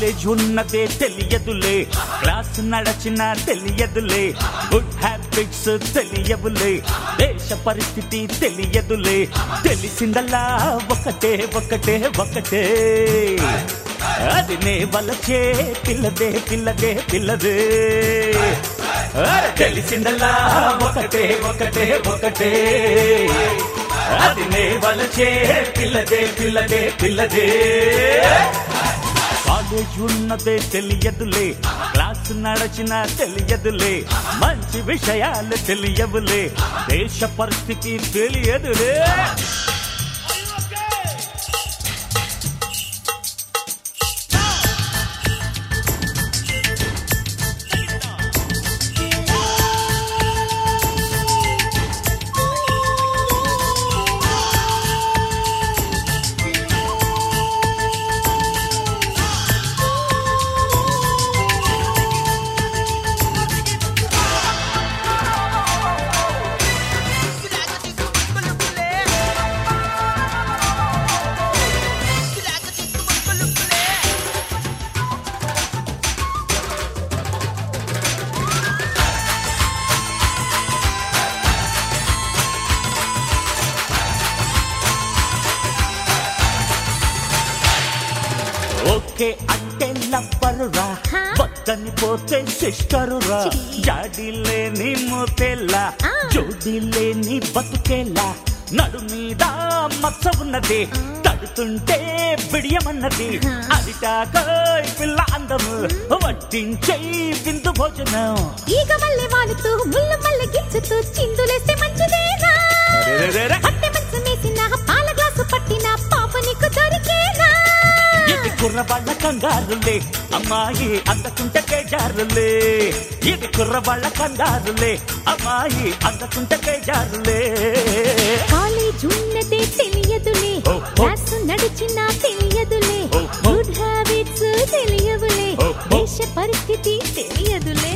College ఉన్నదే తెలియదులే class నడచిన తెలియదులే గుడ్ హ్యాబిట్స్ తెలియవులే దేశ పరిస్థితి తెలియదులే తెలిసిందల్లా ఒకటే ఒకటే ఒకటే అది నే వలచే పిల్లదే పిల్లదే పిల్లదే అరే తెలిసిందల్లా ఒకటే ఒకటే ఒకటే అది నే వలచే పిల్లదే పిల్లదే పిల్లదే కాలేజ్ ఉన్నదే తెలియదులే క్లాస్ నడచిన తెలియదులే మంచి విషయాలు తెలియవులే దేశ పరిస్థితి తెలియదులే ఓకే అంటే లవ్వరురా హా? వద్దని పోతే సిస్టరురా ఛీ. జాడి లేని మూతేలా ఆ. జోడి లేని బతుకేలా నడు మీద మచ్చ ఉన్నది తడుతుంటే బిడియమన్నది హా. అది పిల్ల అందము వడ్డించే విందు భోజనం ఈగ మల్లె వాలుతూ ముళ్ళు మల్లె గిచ్చుతూ చిందులేస్తే మంచిదేనా అరెరెరెరె. అట్టె మంచం వేసిన పాల గ్లాసు పట్టిన పాప నీకు దొరికేనా ఇది కుర్రవాళ్ళ కంగారులే అమ్మాయి అందకుంటే కేజారులే ఇది కుర్రవాళ్ళ కంగారులే అమ్మాయి అందకుంటే కేజారులే కాలేజ్ ఉన్నదే తెలియదులే ఓ, ఓ. క్లాస్ నడిచినా తెలియదులే ఓ, ఓ. గుడ్ హ్యాబిట్స్ తెలియవులే ఓ, ఓ. దేశ పరిస్థితి తెలియదులే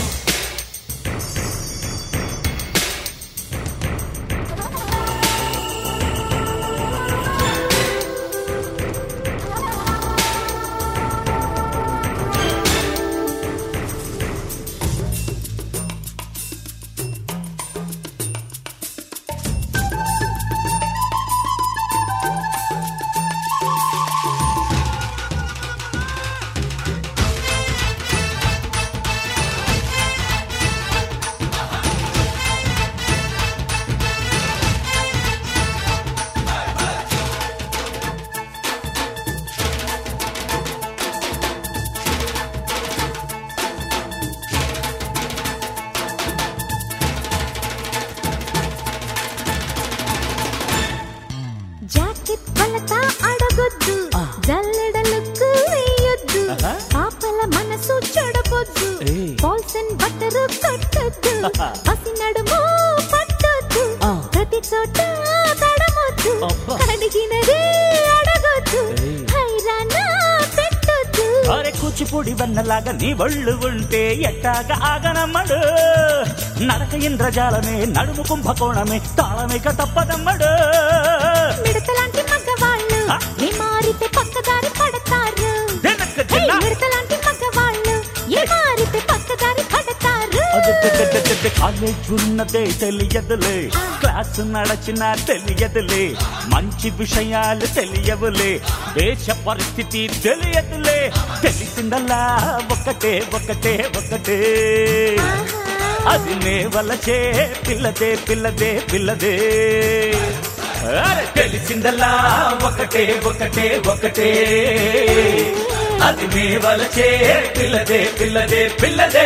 జాకెట్ కొలత అడగొద్దు ఆ. జల్లెడలకు వేయొద్దు ఆహా. పాపల మనసు చెడపొద్దు ఏయ్. బాల్స్ అండ్ బట్టరు కట్టొద్దు ఆహా. పసి నడుము పట్టొద్దు ఆ. ప్రతి చోట తడమొద్దు అబ్బా. అడిగినదే అడగొద్దు ఏయ్. హైరానా పెట్టొద్దు అరే కూచిపూడి వెన్నలాగా నీ ఒళ్ళు ఉంటే ఎట్టాగా ఆగనమ్మడు నడక ఇంద్రజాలమే నడుము కుంభకోణమే తాళమిక తప్పదమ్మడు మిడతలాంటి మగవాళ్ళు ఆ. ఏ మారితే పక్కదారి పడతారు వెనక్కి హే, తిన్నా. మిడతలాంటి మగవాళ్ళు ఏ మారితే పక్కదారి పడతారు అదెదెదెదెదె కాలేజ్ ఉన్నదే తెలియదులే క్లాస్ నడచిన తెలియదులే మంచి విషయాలు తెలియవులే దేశ పరిస్థితి తెలియదులే తెలిసిందల్లా ఒకటే ఒకటే ఒకటే అది నే వలచే పిల్లదే పిల్లదే పిల్లదే అరే తెలిసిందల్లా ఒకటే ఒకటే ఒకటే అది నీ వలచే పిల్లదే పిల్లదే పిల్లదే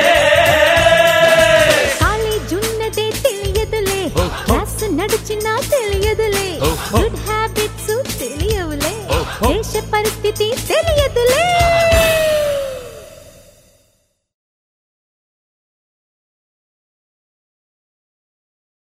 కాలేజ్ ఉన్నదే తెలియదులే ఓ, ఓ. క్లాస్ నడిచినా తెలియదులే ఓ, ఓ. గుడ్ హ్యాబిట్స్ తెలియవులే ఓ, ఓ. దేశ పరిస్థితి తెలియదులే